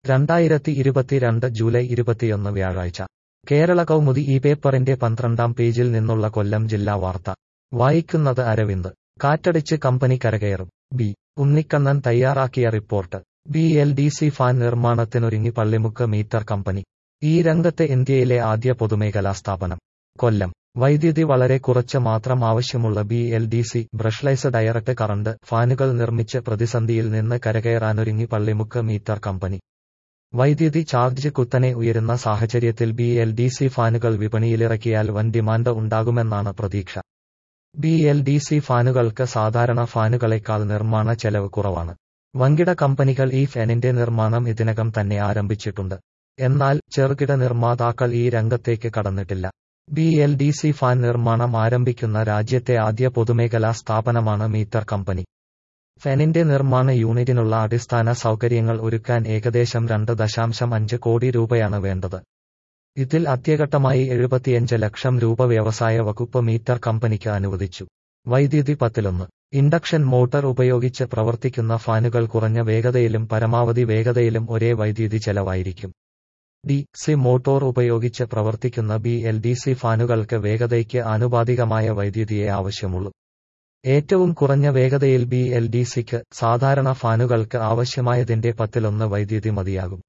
രണ്ടായിരത്തി ഇരുപത്തിരണ്ട് ജൂലൈ ഇരുപത്തിയൊന്ന് വ്യാഴാഴ്ച കേരള കൗമുദി ഈ പേപ്പറിന്റെ പന്ത്രണ്ടാം പേജിൽ നിന്നുള്ള കൊല്ലം ജില്ലാ വാർത്ത വായിക്കുന്നത് അരവിന്ദ് കാറ്റടിച്ച് കമ്പനി കരകയറും ബി ഉണ്ണിക്കണ്ണൻ തയ്യാറാക്കിയ report B L D C fan നിർമ്മാണത്തിനൊരുങ്ങി പള്ളിമുക്ക് മീറ്റർ കമ്പനി ഈ രംഗത്തെ ഇന്ത്യയിലെ ആദ്യ പൊതുമേഖലാ സ്ഥാപനം കൊല്ലം വൈദ്യുതി വളരെ കുറച്ച് മാത്രം ആവശ്യമുള്ള B L D C brushless direct current ഫാനുകൾ നിർമ്മിച്ച് പ്രതിസന്ധിയിൽ നിന്ന് കരകയറാനൊരുങ്ങി പള്ളിമുക്ക് മീറ്റർ കമ്പനി വൈദ്യുതി ചാർജ് കുത്തനെ ഉയരുന്ന സാഹചര്യത്തിൽ ബി എൽ ഡി സി ഫാനുകൾ വിപണിയിലിറക്കിയാൽ വൻ ഡിമാൻഡ് ഉണ്ടാകുമെന്നാണ് പ്രതീക്ഷ ബി എൽ ഡി സി ഫാനുകൾക്ക് സാധാരണ ഫാനുകളെക്കാൾ നിർമ്മാണ ചെലവ് കുറവാണ് വൻകിട കമ്പനികൾ ഈ ഫാനിന്റെ നിർമ്മാണം ഇതിനകം തന്നെ ആരംഭിച്ചിട്ടുണ്ട് എന്നാൽ ചെറുകിട നിർമ്മാതാക്കൾ ഈ രംഗത്തേക്ക് കടന്നിട്ടില്ല B L D C fan നിർമ്മാണം ആരംഭിക്കുന്ന രാജ്യത്തെ ആദ്യ പൊതുമേഖലാ സ്ഥാപനമാണ് മീറ്റർ കമ്പനി ഫാനിന്റെ നിർമ്മാണ യൂണിറ്റിനുള്ള അടിസ്ഥാന സൗകര്യങ്ങൾ ഒരുക്കാൻ ഏകദേശം രണ്ട് ദശാംശം അഞ്ച് കോടി രൂപയാണ് വേണ്ടത് ഇതിൽ ആദ്യഘട്ടമായി എഴുപത്തിയഞ്ച് ലക്ഷം രൂപ വ്യവസായ വകുപ്പ് മീറ്റർ കമ്പനിക്ക് അനുവദിച്ചു വൈദ്യുതി പത്തിലൊന്ന് ഇൻഡക്ഷൻ മോട്ടോർ ഉപയോഗിച്ച് പ്രവർത്തിക്കുന്ന ഫാനുകൾ കുറഞ്ഞ വേഗതയിലും പരമാവധി വേഗതയിലും ഒരേ വൈദ്യുതി ചെലവായിരിക്കും ഡി സി മോട്ടോർ ഉപയോഗിച്ച് പ്രവർത്തിക്കുന്ന ബി എൽ ഡി സി ഫാനുകൾക്ക് വേഗതയ്ക്ക് ആനുപാതികമായ വൈദ്യുതിയെ ആവശ്യമുള്ളൂ ഏറ്റവും കുറഞ്ഞ വേഗതയിൽ ബി എൽ ഡി സിക്ക് സാധാരണ ഫാനുകൾക്ക് ആവശ്യമായതിന്റെ പത്തിലൊന്ന് വൈദ്യുതി മതിയാകും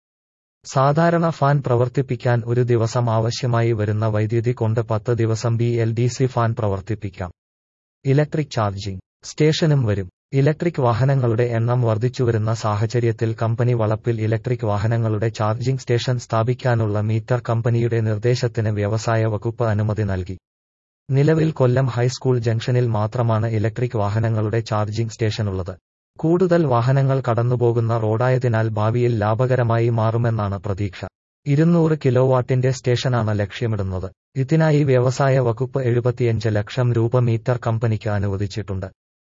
സാധാരണ ഫാൻ പ്രവർത്തിപ്പിക്കാൻ ഒരു ദിവസം ആവശ്യമായി വരുന്ന വൈദ്യുതി കൊണ്ട് പത്ത് ദിവസം B L D C fan പ്രവർത്തിപ്പിക്കാം ഇലക്ട്രിക് ചാർജിംഗ് സ്റ്റേഷനും വരും ഇലക്ട്രിക് വാഹനങ്ങളുടെ എണ്ണം വർദ്ധിച്ചുവരുന്ന സാഹചര്യത്തിൽ കമ്പനി വളപ്പിൽ ഇലക്ട്രിക് വാഹനങ്ങളുടെ ചാർജിംഗ് സ്റ്റേഷൻ സ്ഥാപിക്കാനുള്ള മീറ്റർ കമ്പനിയുടെ നിർദ്ദേശത്തിന് വ്യവസായ വകുപ്പ് അനുമതി നൽകി നിലവിൽ കൊല്ലം ഹൈസ്കൂൾ ജംഗ്ഷനിൽ മാത്രമാണ് ഇലക്ട്രിക് വാഹനങ്ങളുടെ ചാർജിംഗ് സ്റ്റേഷനുള്ളത് കൂടുതൽ വാഹനങ്ങൾ കടന്നുപോകുന്ന റോഡായതിനാൽ ഭാവിയിൽ ലാഭകരമായി മാറുമെന്നാണ് പ്രതീക്ഷ ഇരുന്നൂറ് കിലോവാട്ടിന്റെ സ്റ്റേഷനാണ് ലക്ഷ്യമിടുന്നത് ഇതിനായി വ്യവസായ വകുപ്പ് എഴുപത്തിയഞ്ച് ലക്ഷം രൂപ മീറ്റർ കമ്പനിക്ക് അനുവദിച്ചിട്ടുണ്ട്